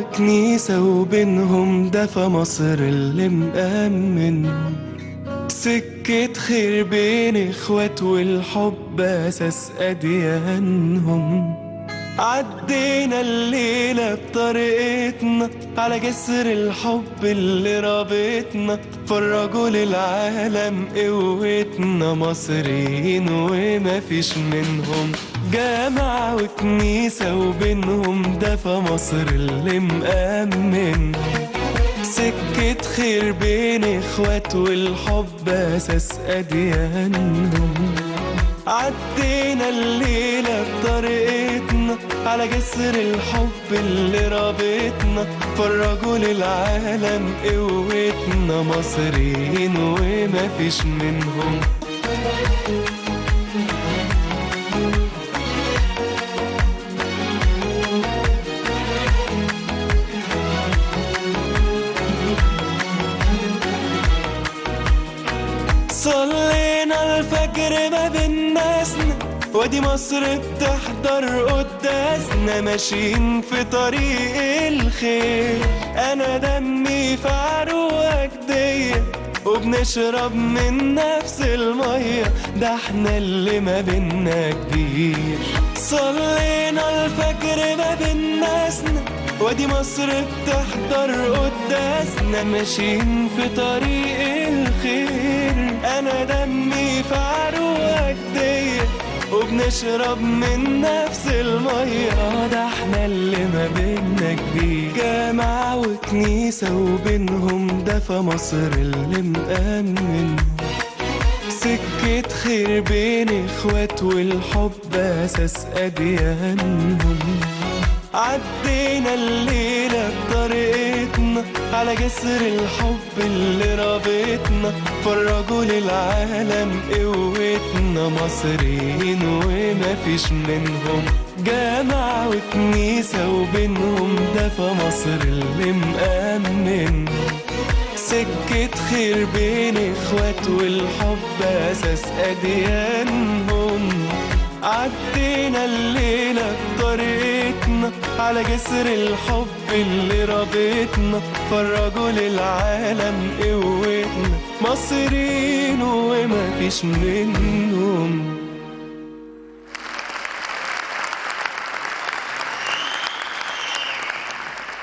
وكنيسة وبينهم دفى مصر اللي مأمنهم سكة خير بين اخوات والحب اساس اديانهم عدينا الليلة بطريقتنا على جسر الحب اللي رابطنا فرجوا للعالم قوتنا مصريين وما فيش منهم جامعة وكنيسة وبينهم دفى مصر اللي مأمنهم سكة خير بين اخوات والحب اساس اديانهم عدينا الليلة بطريقتنا على جسر الحب اللي رابطنا فرجوا للعالم قوتنا مصريين وما فيش منهم صلينا الفجر ما بين ناسنا وادي مصر بتحضر قداسنا ماشيين في طريق الخير انا دمي في عروقك دي وبنشرب من نفس المية ده احنا اللي ما بينا كبير صلينا الفجر ما بين ناسنا وادي مصر بتحضر قداسنا ماشيين في طريق الخير انا دمي في عروقك دي وبنشرب من نفس المية ده احنا اللي ما بينا كبير جامعة وكنيسة وبينهم دفى مصر اللي مأمن سكة خير بين اخوات والحب اساس اديانهم عدينا الليلة بطريقتنا على جسر الحب اللي رابطنا فرجوا للعالم قوتنا مصريين وما فيش منهم جامعة وكنيسة وبينهم دفى مصر اللي مأمن سكة خير بين اخوات والحب اساس اديانهم عدينا الليلة بطريقتنا على جسر الحب اللي رابطنا فرجوا للعالم قوتنا مصريين وما فيش منهم